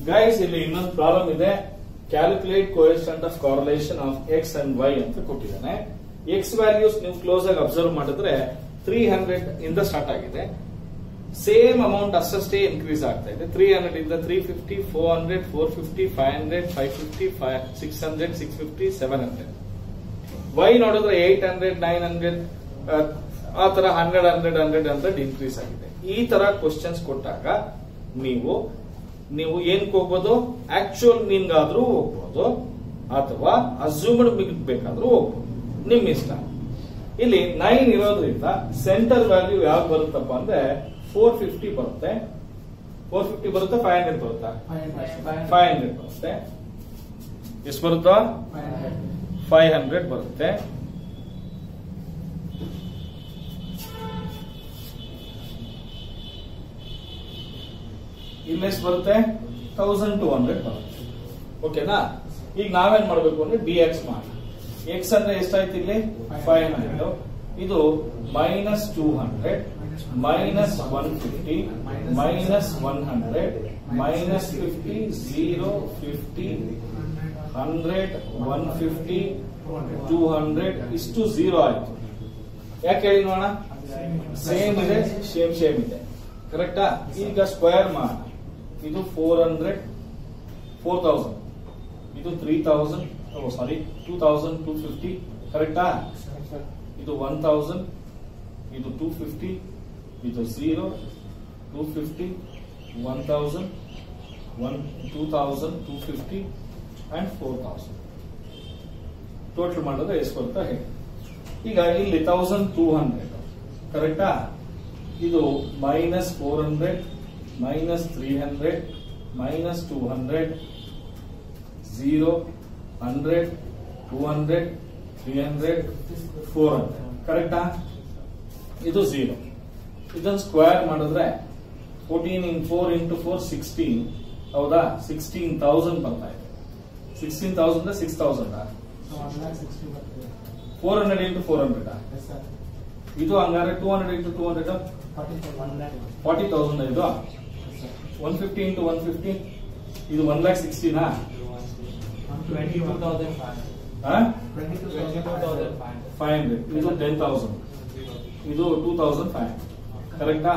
Guys ಇಲ್ಲಿ ಇನ್ನೊಂದು problem ಇದೆ calculate coefficient of correlation of X and Y ಅಂತ ಕೊಟ್ಟಿದ್ದಾನೆ ಎಕ್ಸ್ ವ್ಯಾಲ್ಯೂಸ್ ನೀವು ಕ್ಲೋಸ್ ಆಗಿ ಅಬ್ಸರ್ವ್ ಮಾಡಿದ್ರೆ ತ್ರೀ ಹಂಡ್ರೆಡ್ ಇಂದ ಸ್ಟಾರ್ಟ್ ಆಗಿದೆ ಸೇಮ್ ಅಮೌಂಟ್ ಅಷ್ಟೇ ಇನ್ಕ್ರೀಸ್ ಆಗ್ತಾ ಇದೆ ತ್ರೀ ಹಂಡ್ರೆಡ್ ಇಂದ three fifty four hundred four fifty five hundred five fifty five six hundred six fifty seven hundred Y ನೋಡಿದ್ರೆ ಏಟ್ ಹಂಡ್ರೆಡ್ ನೈನ್ ಹಂಡ್ರೆಡ್ ಆ ತರ hundred hundred hundred hundred increase ಆಗಿದೆ ಈ ತರ ಕ್ವಶನ್ಸ್ ಕೊಟ್ಟಾಗ ನೀವು ನೀವು ಏನಕ್ಕೆ ಹೋಗ್ಬೋದು ಆಕ್ಚುಯಲ್ ಮೀನ್ಗಾದ್ರೂ ಹೋಗ್ಬೋದು ಅಥವಾ ಅಸ್ಯೂಮ್ಡ್ ಮೀನ್ ಬೇಕಾದ್ರೂ ಹೋಗ್ಬೋದು ನಿಮ್ ಇಷ್ಟ ಇಲ್ಲಿ ನೈನ್ ಇರೋದ್ರಿಂದ ಸೆಂಟರ್ ವ್ಯಾಲ್ಯೂ ಯಾವ್ದು ಬರುತ್ತಪ್ಪ ಅಂದ್ರೆ ಫೋರ್ ಫಿಫ್ಟಿ ಬರುತ್ತೆ ಫೋರ್ ಫಿಫ್ಟಿ ಬರುತ್ತೆ ಫೈವ್ ಹಂಡ್ರೆಡ್ ಬರುತ್ತಾ ಫೈವ್ ಹಂಡ್ರೆಡ್ ಬರುತ್ತೆ ಎಷ್ಟು ಬರುತ್ತಾ ಫೈವ್ ಹಂಡ್ರೆಡ್ ಬರುತ್ತೆ ಇಲ್ಲೆಷ್ಟು ಬರುತ್ತೆ ತೌಸಂಡ್ ಟೂ ಹಂಡ್ರೆಡ್ ಬರುತ್ತೆ ಓಕೆನಾ ಈಗ ನಾವೇನ್ ಮಾಡ್ಬೇಕು ಅಂದ್ರೆ ಡಿ ಎಕ್ಸ್ ಮಾಡಿ ಎಕ್ಸ್ ಅಂದ್ರೆ ಎಷ್ಟಾಯ್ತು ಇಲ್ಲಿ ಫೈವ್ ಹಂಡ್ರೆಡ್ ಇದು minus two hundred minus one fifty minus one hundred minus fifty zero fifty hundred one fifty two hundred ಇಷ್ಟು ಝೀರೋ ಆಯ್ತು ಯಾಕೆ ಹೇಳಿ ನೋಡೋಣ ಸೇಮ್ ಇದೆ ಸೇಮ್ ಸೇಮ್ ಇದೆ ಕರೆಕ್ಟಾ ಈಗ ಸ್ಕ್ವೇರ್ ಮಾಡ ಇದು ಫೋರ್ ಹಂಡ್ರೆಡ್ ಫೋರ್ ತೌಸಂಡ್ ಇದು three thousand sorry two thousand two fifty ಕರೆಕ್ಟಾ ಇದು ಒನ್ ತೌಸಂಡ್ ಇದು ಟೂ ಫಿಫ್ಟಿ ಇದು zero two fifty one thousand one two thousand two fifty and four thousand total ಮಾಡಿದ್ರೆ ಎಷ್ಟು ಬರುತ್ತಾ ಹೇಳಿ ಈಗ ಇಲ್ಲಿ ತೌಸಂಡ್ ಟೂ ಹಂಡ್ರೆಡ್ ಕರೆಕ್ಟಾ ಇದು minus four hundred minus three hundred minus two hundred zero hundred two hundred three hundred four hundred ಕರೆಕ್ಟಾ ಇದು ಝೀರೋ ಇದನ್ನು ಸ್ಕ್ವೇರ್ ಮಾಡಿದ್ರೆ fourteen in four into four sixteen ಹೌದಾ ಸಿಕ್ಸ್ಟೀನ್ ತೌಸಂಡ್ ಬರ್ತಾ ಇದೆ sixteen thousand six thousand four hundred into four hundred ಇದು ಹಂಗಾರೆ two hundred into two hundred forty thousand ಇದು one fifty into one fifty ಇದು one lakh ಸಿಕ್ಸ್ಟಿನಾ five hundred ಇದು ten thousand ಇದು ಟೂ ತೌಸಂಡ್ ಫೈವ್ ಹಂಡ್ರೆಡ್ ಕರೆಕ್ಟಾ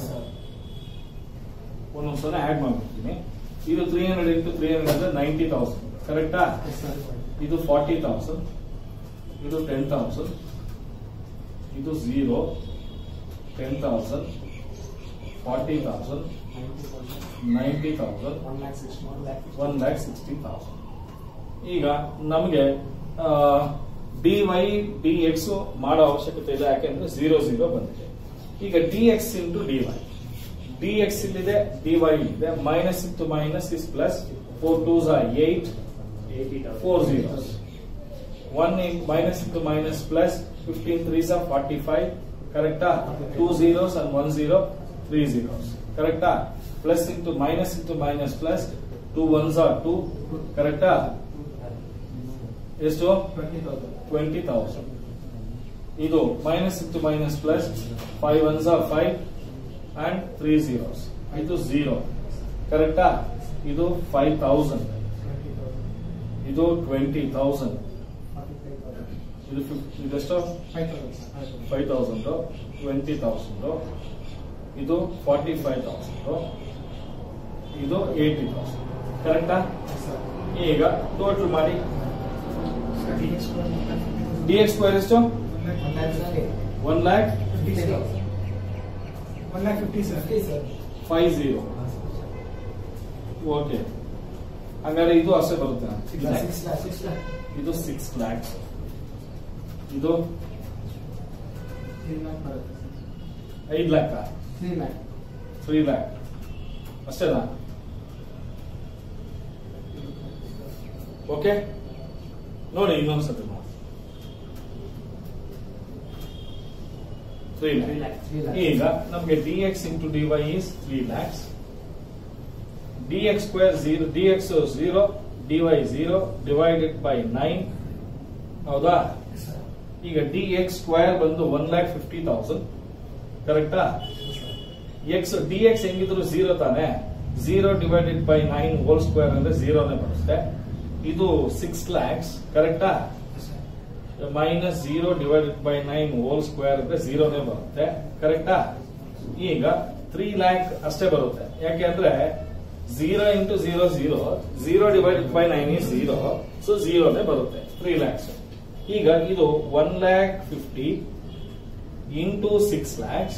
ಒಂದೊಂದ್ಸಲ ಆಡ್ ಮಾಡ್ಬಿಡ್ತೀನಿ ಇದು three hundred into three hundred ಅಂದ್ರೆ ನೈಂಟಿ ತೌಸಂಡ್ ಕರೆಕ್ಟಾ ಇದು ಫಾರ್ಟಿ ತೌಸಂಡ್ ಇದು ಟೆನ್ ತೌಸಂಡ್ ಇದು zero ten thousand forty thousand ninety thousand one lakh sixty thousand ಈಗ ನಮಗೆ ಡಿ ವೈ ಡಿ ಎಕ್ಸ್ ಮಾಡೋ ಅವಶ್ಯಕತೆ ಇದೆ ಯಾಕೆಂದ್ರೆ ಝೀರೋ ಝೀರೋ ಬಂದಿದೆ ಈಗ D X into D Y D X ಇಲ್ಲಿದೆ ಡಿ ವೈ ಇದೆ minus into minus is plus four twos are eight four zeros one in minus into minus plus fifteen threes are forty five ಕರೆಕ್ಟಾ two zeros and one zero three zeros ಕರೆಕ್ಟಾ plus into minus into minus plus two ones are two ಕರೆಕ್ಟಾ ಎಷ್ಟು twenty thousand ಇದು minus into minus plus five ones are five and three zeros ಇದು zero ಕರೆಕ್ಟಾ ಇದು five thousand ಇದು twenty thousand ಇದು ಫಿಫ್- ಇದೆಷ್ಟು ಫೈವ್ ತೌಸಂಡ್ ಟ್ವೆಂಟಿ ತೌಸಂಡ್ ಇದು ಫಾರ್ಟಿ ಫೈವ್ ತೌಸಂಡ್ ಇದು ಏಯ್ಟಿ ತೌಸಂಡ್ ಕರೆಕ್ಟಾ ಈಗ ಟೋಟಲ್ ಮಾಡಿ ಡಿ ಎಕ್ಸ್ ಸ್ಕ್ವೇರ್ ಎಷ್ಟು one lakh five zero okay ಹಂಗಾರೆ ಇದು ಅಷ್ಟೇ ಬರುತ್ತೆ ಇದು ಸಿಕ್ಸ್ ಲ್ಯಾಕ್ಸ್ ಇದು ಐದ್ ಲ್ಯಾಕ್ ತ್ರೀ ಲ್ಯಾಕ್ ಅಷ್ಟೇನಾ ಓಕೆ ನೋಡಿ ಇನ್ನೊಂದ್ಸತಿ ನೋಡಿ ತ್ರೀ ಲ್ಯಾಕ್ ಈಗ ನಮಗೆ D X into D Y is three lakhs D X square zero D X zero D Y zero divided by nine ಹೌದಾ ಈಗ ಡಿ ಎಕ್ಸ್ ಸ್ಕ್ವೇರ್ ಬಂದು ಒನ್ ಲ್ಯಾಕ್ ಫಿಫ್ಟಿ ತೌಸಂಡ್ ಕರೆಕ್ಟಾ ಎಕ್ಸ್ ಡಿ ಎಕ್ಸ್ ಹೆಂಗಿದ್ರು ಝೀರೋ ತಾನೆ zero divided by nine whole square ಅಂದ್ರೆ ಝೀರೋನೇ ಬರುತ್ತೆ ಇದು ಸಿಕ್ಸ್ ಲ್ಯಾಕ್ಸ್ ಕರೆಕ್ಟಾ minus zero divided by nine whole square ಅಂದ್ರೆ ಝೀರೋನೇ ಬರುತ್ತೆ ಕರೆಕ್ಟಾ ಈಗ ತ್ರೀ ಲ್ಯಾಕ್ ಅಷ್ಟೇ ಬರುತ್ತೆ ಯಾಕೆ ಅಂದ್ರೆ zero into zero zero zero divided by nine is zero so ಝೀರೋನೇ ಬರುತ್ತೆ ತ್ರೀ ಲ್ಯಾಕ್ಸ್ ಈಗ ಇದು one lakh fifty into six lakhs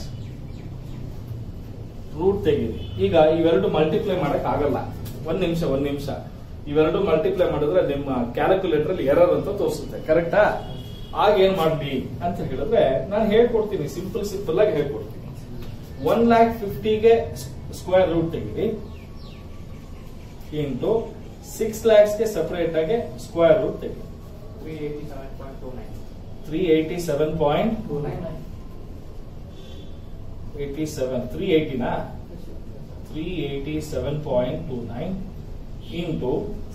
root ತೆಗೀರಿ ಈಗ ಇವೆರಡು ಮಲ್ಟಿಪ್ಲೈ ಮಾಡಕ್ ಆಗಲ್ಲ ಒಂದ್ ನಿಮಿಷ ಒಂದ್ ನಿಮಿಷ ಇವೆರಡು ಮಲ್ಟಿಪ್ಲೈ ಮಾಡಿದ್ರೆ ನಿಮ್ಮ ಕ್ಯಾಲ್ಕುಲೇಟರ್ ಅಲ್ಲಿ ಎರರ್ ಅಂತ ತೋರಿಸುತ್ತೆ ಕರೆಕ್ಟಾ ಆಗ ಏನ್ ಮಾಡ್ಲಿ ಅಂತ ಹೇಳಿದ್ರೆ ನಾನು ಹೇಳ್ಕೊಡ್ತೀನಿ ಸಿಂಪಲ್ ಸಿಂಪಲ್ ಆಗಿ ಹೇಳ್ಕೊಡ್ತೀನಿ ಒನ್ ಲ್ಯಾಕ್ ಫಿಫ್ಟಿಗೆ ಸ್ಕ್ವೇರ್ ರೂಟ್ ತೆಗೀರಿ ಇಂಟು ಸಿಕ್ಸ್ ಲ್ಯಾಕ್ಸ್ಗೆ ಸಪರೇಟ್ ಆಗಿ ಸ್ಕ್ವೇರ್ ರೂಟ್ ತೆಗೀರಿ three eighty seven point eighty seven three ಏಯ್ಟಿನಾ three eighty seven point two nine into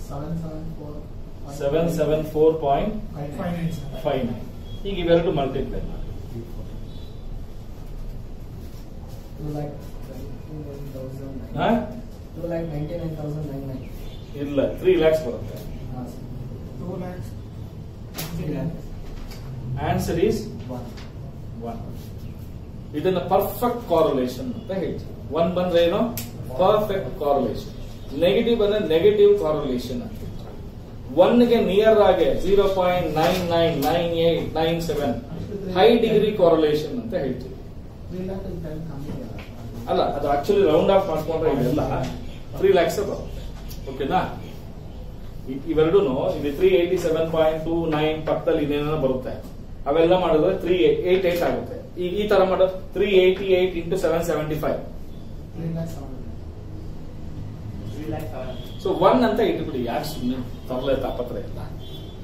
seven seven four point five nine ಈಗ ಇವೆರಡು ಮಲ್ಟಿಪ್ಲೈ ಮಾಡಿ ಹಾ? ಇಲ್ಲ ತ್ರೀ ಲ್ಯಾಕ್ಸ್ ಬರುತ್ತೆ ಆನ್ಸರ್ ಈಸ್ ಒನ್ ಇದನ್ನ ಪರ್ಫೆಕ್ಟ್ ಕಾರಲೇಷನ್ ಅಂತ ಹೇಳ್ತೀವಿ ಒನ್ ಬಂದ್ರೆ ಏನು ಪರ್ಫೆಕ್ಟ್ ಕಾರಲೇಷನ್ ನೆಗೆಟಿವ್ ಬಂದ್ರೆ ನೆಗೆಟಿವ್ ಕಾರಲೇಷನ್ ಅಂತ ಒನ್ ಗೆ ನಿಯರ್ ಆಗಿ zero point nine nine nine eight nine seven high degree correlation ಅಂತ ಹೇಳ್ತೀವಿ ಅಲ್ಲ ಅದು ಆಕ್ಚುಲಿ ರೌಂಡ್ ಆಫ್ ಮಾಡ್ಕೊಂಡ್ರೆ ಇದೆಲ್ಲ ತ್ರೀ ಲ್ಯಾಕ್ಸ್ ಬರುತ್ತೆ ಓಕೆನಾ ಇ- ಇವೆರಡೂನು ಇಲ್ಲಿ three eighty seven point two nine ಪಕ್ಕದಲ್ಲಿ ಇನ್ನೇನೋ ಬರುತ್ತೆ ಅವೆಲ್ಲ ಮಾಡಿದ್ರೆ ತ್ರೀ ಏಟ್ ಏಟ್ ಆಗುತ್ತೆ ಈಗ ಈ ತರ ಮಾಡೋದು three eighty eight into seven seventy five so one ಅಂತ ಇಟ್ಬಿಡಿ ಯಾಕೆ ಸುಮ್ಮನೆ ತರಲೆ ತಾಪತ್ರ ಇಲ್ಲ